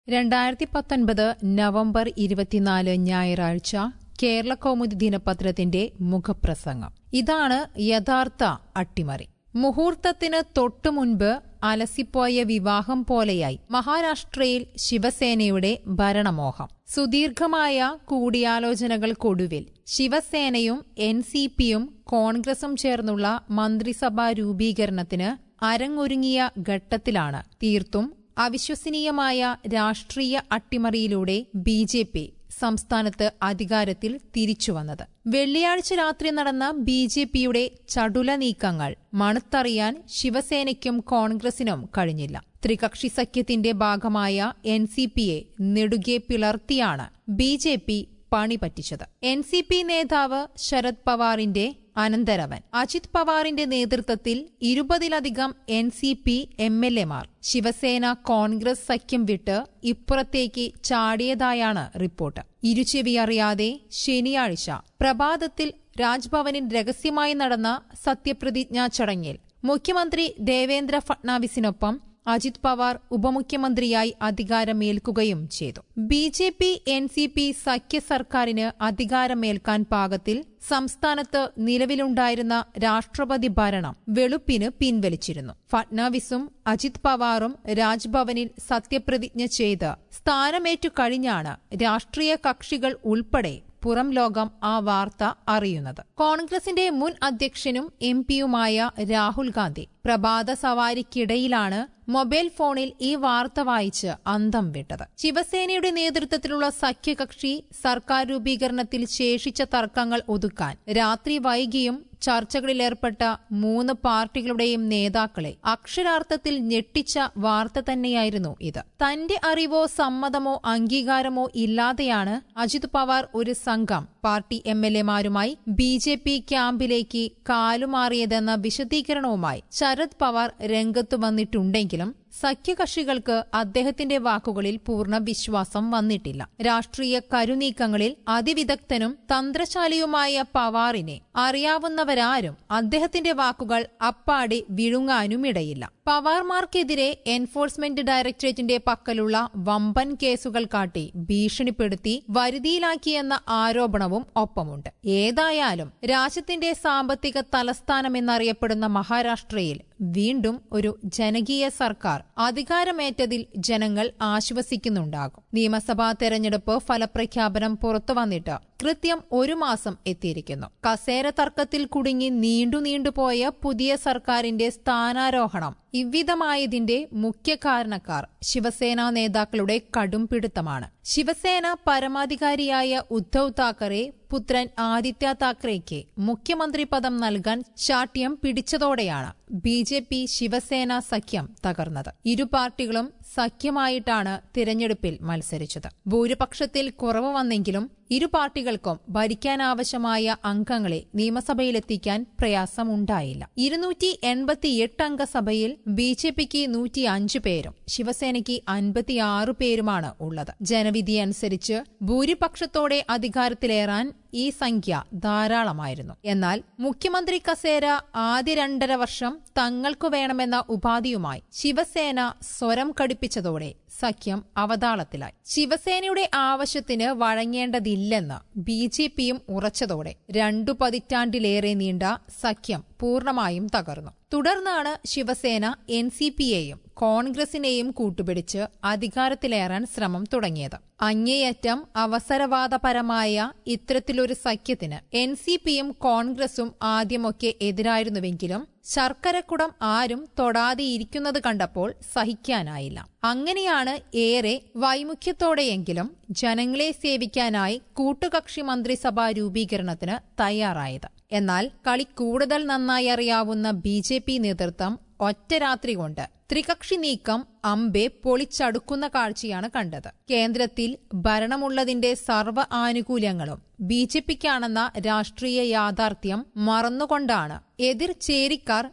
രണ്ടായിരത്തി പത്തൊൻപത് നവംബർ ഇരുപത്തിനാല് ഞായറാഴ്ച കേരള കൗമുദി ദിനപത്രത്തിന്റെ മുഖപ്രസംഗം ഇതാണ് യഥാർത്ഥ അട്ടിമറി മുഹൂർത്തത്തിന് തൊട്ടുമുൻപ് അലസിപ്പോയ വിവാഹം പോലെയായി മഹാരാഷ്ട്രയിൽ ശിവസേനയുടെ ഭരണമോഹം സുദീർഘമായ കൂടിയാലോചനകൾക്കൊടുവിൽ ശിവസേനയും എൻ സി പിയും കോൺഗ്രസും ചേർന്നുള്ള മന്ത്രിസഭാ രൂപീകരണത്തിന് അരങ്ങൊരുങ്ങിയ ഘട്ടത്തിലാണ് തീർത്തും അവിശ്വസനീയമായ രാഷ്ട്രീയ അട്ടിമറിയിലൂടെ ബി ജെ പി സംസ്ഥാനത്ത് അധികാരത്തിൽ തിരിച്ചുവന്നത് വെള്ളിയാഴ്ച രാത്രി നടന്ന ബി ജെ പിയുടെ ചടുല നീക്കങ്ങൾ മണത്തറിയാൻ ശിവസേനയ്ക്കും കോൺഗ്രസിനും കഴിഞ്ഞില്ല ത്രികക്ഷി സഖ്യത്തിന്റെ ഭാഗമായ എൻ സി പിയെ നെടുകെ പിളർത്തിയാണ് ബി ജെ പി പണി പറ്റിച്ചത് എൻ സി പി നേതാവ് ശരത് പവാറിന്റെ അനന്തരവൻ അജിത് പവാറിന്റെ നേതൃത്വത്തിൽ ഇരുപതിലധികം N C P M L എമാർ ശിവസേന കോൺഗ്രസ് സഖ്യം വിട്ട് ഇപ്പുറത്തേക്ക് ചാടിയതായാണ് റിപ്പോർട്ട് ഇരുചെവി അറിയാതെ ശനിയാഴ്ച പ്രഭാതത്തിൽ രാജ്ഭവനിൽ രഹസ്യമായി നടന്ന സത്യപ്രതിജ്ഞാ ചടങ്ങിൽ മുഖ്യമന്ത്രി ദേവേന്ദ്ര ഫട്നാവിസിനൊപ്പം അജിത് പവാർ ഉപമുഖ്യമന്ത്രിയായി അധികാരമേൽക്കുകയും ചെയ്തു B J P N C P സഖ്യ സർക്കാരിന് അധികാരമേൽക്കാൻ പാകത്തിൽ സംസ്ഥാനത്ത് നിലവിലുണ്ടായിരുന്ന രാഷ്ട്രപതി ഭരണം വെളുപ്പിന് പിൻവലിച്ചിരുന്നു ഫട്നാവിസും അജിത് പവാറും രാജ്ഭവനിൽ സത്യപ്രതിജ്ഞ ചെയ്ത് സ്ഥാനമേറ്റു കഴിഞ്ഞാണ് രാഷ്ട്രീയ കക്ഷികൾ ഉൾപ്പെടെ പുറം ലോകം ആ വാർത്ത അറിയുന്നത് കോൺഗ്രസിന്റെ മുൻ അധ്യക്ഷനും എം പിയുമായ രാഹുൽ ഗാന്ധി പ്രഭാത സവാരിക്കിടയിലാണ് മൊബൈൽ ഫോണിൽ ഈ വാർത്ത വായിച്ച് അന്തം വിട്ടത് ശിവസേനയുടെ നേതൃത്വത്തിലുള്ള സഖ്യകക്ഷി സർക്കാർ രൂപീകരണത്തിൽ ശേഷിച്ച തർക്കങ്ങൾ ഒതുക്കാൻ രാത്രി വൈകിയും ചർച്ചകളിലേർപ്പെട്ട മൂന്ന് പാർട്ടികളുടെയും നേതാക്കളെ അക്ഷരാർത്ഥത്തിൽ ഞെട്ടിച്ച വാർത്ത തന്നെയായിരുന്നു ഇത് തന്റെ അറിവോ സമ്മതമോ അംഗീകാരമോ ഇല്ലാതെയാണ് അജിത് പവാർ ഒരു സംഘം പാർട്ടി എം എൽ എമാരുമായി ബി ജെ പി ക്യാമ്പിലേക്ക് കാലുമാറിയതെന്ന വിശദീകരണവുമായി ശരത് പവാർ രംഗത്തു വന്നിട്ടുണ്ടെങ്കിലും സഖ്യകക്ഷികൾക്ക് അദ്ദേഹത്തിന്റെ വാക്കുകളിൽ പൂർണ്ണ വിശ്വാസം വന്നിട്ടില്ല രാഷ്ട്രീയ കരുനീക്കങ്ങളിൽ അതിവിദഗ്ധനും തന്ത്രശാലിയുമായ പവാറിനെ അറിയാവുന്നവരാരും അദ്ദേഹത്തിന്റെ വാക്കുകൾ അപ്പാടെ വിഴുങ്ങാനുമിടയില്ല പവാർമാർക്കെതിരെ എൻഫോഴ്സ്മെന്റ് ഡയറക്ടറേറ്റിന്റെ പക്കലുള്ള വമ്പൻ കേസുകൾ കാട്ടി ഭീഷണിപ്പെടുത്തി വരുതിയിലാക്കിയെന്ന ആരോപണവും ഒപ്പമുണ്ട് ഏതായാലും രാജ്യത്തിന്റെ സാമ്പത്തിക തലസ്ഥാനമെന്നറിയപ്പെടുന്ന മഹാരാഷ്ട്രയിൽ വീണ്ടും ഒരു ജനകീയ സർക്കാർ അധികാരമേറ്റതിൽ ജനങ്ങൾ ആശ്വസിക്കുന്നുണ്ടാകും നിയമസഭാ തെരഞ്ഞെടുപ്പ് ഫലപ്രഖ്യാപനം പുറത്തുവന്നിട്ട് കൃത്യം ഒരു മാസം എത്തിയിരിക്കുന്നു കസേര തർക്കത്തിൽ കുടുങ്ങി നീണ്ടു നീണ്ടുപോയ പുതിയ സർക്കാരിന്റെ സ്ഥാനാരോഹണം ഇவ்விധമായതിന്റെ മുഖ്യ കാരണക്കാർ ശിവസേന നേതാക്കളുടെ കടും പിടുത്തമാണ് ശിവസേന പരമാധികാരിയായ ഉദ്ധവ് താക്കറെ പുത്രൻ ആദിത്യ താക്കറെയ്ക്ക് മുഖ്യമന്ത്രി പദം നൽകാൻ ശാഠ്യം പിടിച്ചതോടെയാണ് ബി ജെ പി ശിവസേന സഖ്യം തകർന്നത് ഇരു പാർട്ടികളും സഖ്യമായിട്ടാണ് തിരഞ്ഞെടുപ്പിൽ മത്സരിച്ചത് ഭൂരിപക്ഷത്തിൽ കുറവ് വന്നെങ്കിലും ഇരു പാർട്ടികൾക്കും ഭരിക്കാനാവശ്യമായ അംഗങ്ങളെ നിയമസഭയിലെത്തിക്കാൻ പ്രയാസമുണ്ടായില്ല ഇരുന്നൂറ്റി എൺപത്തിയെട്ട് അംഗ സഭയിൽ ബി ജെ പിക്ക് നൂറ്റി അഞ്ച് പേരും ശിവസേനയ്ക്ക് അൻപത്തിയാറ് പേരുമാണ് ഉള്ളത് ജനവിധി അനുസരിച്ച് ഭൂരിപക്ഷത്തോടെ അധികാരത്തിലേറാൻ ഈ സംഖ്യ ധാരാളമായിരുന്നു എന്നാൽ മുഖ്യമന്ത്രി കസേര ആദ്യ രണ്ടര വർഷം തങ്ങൾക്കു വേണമെന്ന ഉപാധിയുമായി ശിവസേന സ്വരം കടുപ്പിച്ചതോടെ സഖ്യം അവതാളത്തിലായി ശിവസേനയുടെ ആവശ്യത്തിന് വഴങ്ങേണ്ടതില്ലെന്ന് ബി ജെ പിയും ഉറച്ചതോടെ രണ്ടു പതിറ്റാണ്ടിലേറെ നീണ്ട സഖ്യം പൂർണ്ണമായും തകർന്നു തുടർന്നാണ് ശിവസേന എൻ സി പിയെയും കോൺഗ്രസിനെയും കൂട്ടുപിടിച്ച് അധികാരത്തിലേറാൻ ശ്രമം തുടങ്ങിയത് അങ്ങേയറ്റം അവസരവാദപരമായ ഇത്തരത്തിലൊരു സഖ്യത്തിന് എൻ സി പിയും കോൺഗ്രസും ആദ്യമൊക്കെ എതിരായിരുന്നുവെങ്കിലും ശർക്കരക്കുടം ആരും തൊടാതെയിരിക്കുന്നത് കണ്ടപ്പോൾ സഹിക്കാനായില്ല അങ്ങനെയാണ് ഏറെ വൈമുഖ്യത്തോടെയെങ്കിലും ജനങ്ങളെ സേവിക്കാനായി കൂട്ടുകക്ഷി മന്ത്രിസഭാ രൂപീകരണത്തിന് തയ്യാറായത് എന്നാൽ കളി കൂടുതൽ നന്നായി അറിയാവുന്ന ബി ജെ പി നേതൃത്വം ഒറ്റ രാത്രി കൊണ്ട് ത്രികക്ഷി നീക്കം അമ്പെ പൊളിച്ചടുക്കുന്ന കാഴ്ചയാണ് കണ്ടത് കേന്ദ്രത്തിൽ ഭരണമുള്ളതിന്റെ സർവ്വ ആനുകൂല്യങ്ങളും ബി ജെ പിക്കാണെന്ന രാഷ്ട്രീയ യാഥാർത്ഥ്യം മറന്നുകൊണ്ടാണ് എതിർ ചേരിക്കാർ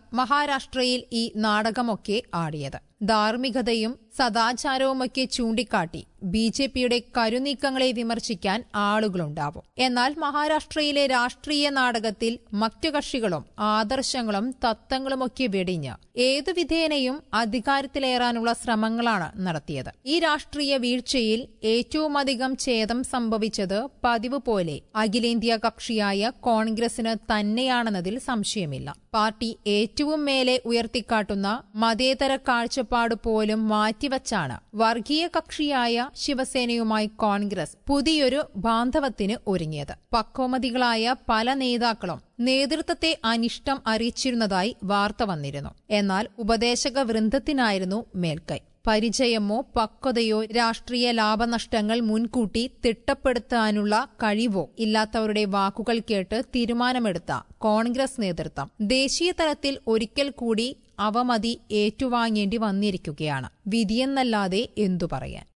മഹാരാഷ്ട്രയിൽ ഈ നാടകമൊക്കെ ആടിയത് ധാർമ്മികതയും സദാചാരവുമൊക്കെ ചൂണ്ടിക്കാട്ടി ബി ജെ പിയുടെ കരുനീക്കങ്ങളെ വിമർശിക്കാൻ ആളുകളുണ്ടാവും എന്നാൽ മഹാരാഷ്ട്രയിലെ രാഷ്ട്രീയ നാടകത്തിൽ മറ്റു കക്ഷികളും ആദർശങ്ങളും തത്വങ്ങളുമൊക്കെ വെടിഞ്ഞ് ഏതു വിധേനയും അധികാരത്തിലേറാനുള്ള ശ്രമങ്ങളാണ് നടത്തിയത് ഈ രാഷ്ട്രീയ വീഴ്ചയിൽ ഏറ്റവുമധികം ഛേദം സംഭവിച്ചത് പതിവ് പോലെ അഖിലേന്ത്യാ കക്ഷിയായ കോൺഗ്രസിന് തന്നെയാണെന്നതിൽ സംശയമില്ല പാർട്ടി ഏറ്റവും മേലെ ഉയർത്തിക്കാട്ടുന്ന മതേതര കാഴ്ചപ്പാട് പോലും മാറ്റിവച്ചാണ് വർഗീയ കക്ഷിയായ ശിവസേനയുമായി കോൺഗ്രസ് പുതിയൊരു ബാന്ധവത്തിന് ഒരുങ്ങിയത് പക്വമതികളായ പല നേതാക്കളും നേതൃത്വത്തെ അനിഷ്ടം അറിയിച്ചിരുന്നതായി വാർത്ത വന്നിരുന്നു എന്നാൽ ഉപദേശക വൃന്ദത്തിനായിരുന്നു മേൽക്കൈ പരിചയമോ പക്വതയോ രാഷ്ട്രീയ ലാഭനഷ്ടങ്ങൾ മുൻകൂട്ടി തിട്ടപ്പെടുത്താനുള്ള കഴിവോ ഇല്ലാത്തവരുടെ വാക്കുകൾ കേട്ട് തീരുമാനമെടുത്ത കോൺഗ്രസ് നേതൃത്വം ദേശീയ തലത്തിൽ ഒരിക്കൽ കൂടി അവമതി ഏറ്റുവാങ്ങേണ്ടി വന്നിരിക്കുകയാണ് വിധിയെന്നല്ലാതെ എന്തു പറയാൻ